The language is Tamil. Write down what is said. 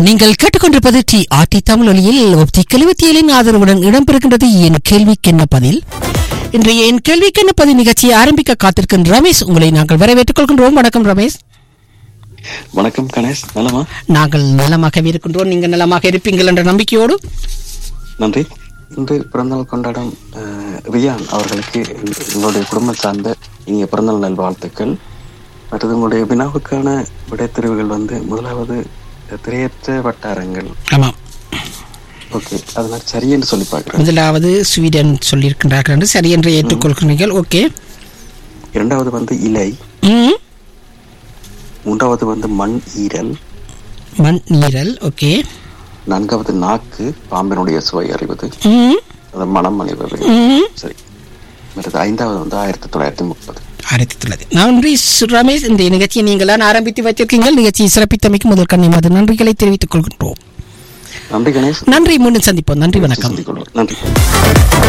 நீங்கள் கேட்டுக்கொண்டிருப்பது டி ஆர்டி தமிழ் ஒலியில் ஒப்டிக் எழுபத்தி ஏழின் ஆதரவுடன் இடம்பெறுகின்றது என் கேள்விக்கென்ன பதில் இன்றைய என் கேள்விக்கென்ன பதில் நிகழ்ச்சியை ஆரம்பிக்க காத்திருக்கின்ற ரமேஷ் உங்களை நாங்கள் வரவேற்றுக் கொள்கின்றோம் வணக்கம் ரமேஷ் வணக்கம் கணேஷ் நலமா நாங்கள் நலமாகவே இருக்கின்றோம் நீங்கள் நலமாக இருப்பீங்கள் என்ற நம்பிக்கையோடு நன்றி இன்று பிறந்தநாள் கொண்டாடும் அஹ், ரியான் அவர்களுக்கு எங்களுடைய குடும்பம் சார்ந்த இனிய பிறந்தநாள் நல்வாழ்த்துக்கள் மற்றது உங்களுடைய வினாவுக்கான விடைத்தெரிவுகள் வந்து முதலாவது திரையற்ற வட்டாரங்கள் ஆமாம் ஓகே அது நான் சரி என்று சொல்லி பார்க்கிறேன் முதலாவது ஸ்வீடன் சொல்லியிருக்கின்றார்கள் என்று சரி என்று ஏற்றுக்கொள்கிறீர்கள் ஓகே இரண்டாவது வந்து இலை ம் மூன்றாவது வந்து மண் ஈரல் மண் நீரல் ஓகே நான்காவது நாக்கு பாம்பினுடைய சுவை அறிவது ம் அது மனம் அணிவது ம் சரி மற்றது ஐந்தாவது வந்து ஆயிரத்தி தொள்ளாயிரத்தி முப்பது ஆயிரத்தி தொள்ளாயிரத்தி நன்றி சு- ரமேஷ் இந்த நிகழ்ச்சியை நீங்களான் ஆரம்பித்து வைத்திருக்கீங்கள் நிகழ்ச்சியை சிறப்பித்தமைக்கு முதல் கண்ணியமாது நன்றிகளை தெரிவித்துக் கொள்கின்றோம் நன்றி கணேஷ் நன்றி மீண்டும் சந்திப்போம் நன்றி வணக்கம் சந்திக்கொள்வோம் நன்றி